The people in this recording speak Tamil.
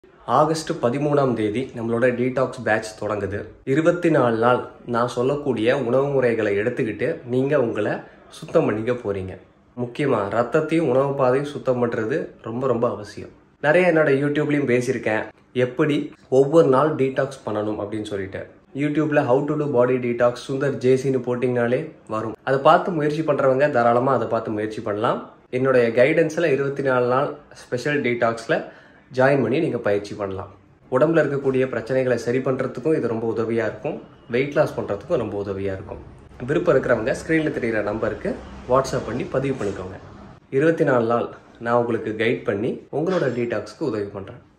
ஆகஸ்ட் பதிமூணாம் தேதி நம்மளோட டீடாக்ஸ் பேட்ச் தொடங்குது இருபத்தி நாலு நாள் நான் சொல்லக்கூடிய உணவு முறைகளை எடுத்துக்கிட்டு நீங்கள் உங்களை சுத்தம் பண்ணிக்க போகிறீங்க முக்கியமாக ரத்தத்தையும் உணவு பாதையும் சுத்தம் பண்ணுறது ரொம்ப ரொம்ப அவசியம் நிறைய என்னோட யூடியூப்லேயும் பேசியிருக்கேன் எப்படி ஒவ்வொரு நாள் டீடாக்ஸ் பண்ணணும் அப்படின்னு சொல்லிட்டு யூடியூப்ல how to do body detox Sundar ஜேசின்னு போட்டிங்கனாலே வரும் அதை பார்த்து முயற்சி பண்ணுறவங்க தாராளமாக அதை பார்த்து முயற்சி பண்ணலாம் என்னுடைய கைடன்ஸில் இருபத்தி நாலு நாள் ஸ்பெஷல் டீடாக்ஸில் ஜாயின் பண்ணி நீங்கள் பயிற்சி பண்ணலாம் உடம்புல இருக்கக்கூடிய பிரச்சனைகளை சரி பண்ணுறதுக்கும் இது ரொம்ப உதவியாக இருக்கும் வெயிட் லாஸ் பண்ணுறதுக்கும் ரொம்ப உதவியாக இருக்கும் விருப்பம் இருக்கிறவங்க ஸ்க்ரீனில் தெரிகிற நம்பருக்கு வாட்ஸ்அப் பண்ணி பதிவு பண்ணிக்கோங்க இருபத்தி நாலு நாள் நான் உங்களுக்கு கைட் பண்ணி உங்களோட டீடாக்ஸ்க்கு உதவி பண்ணுறேன்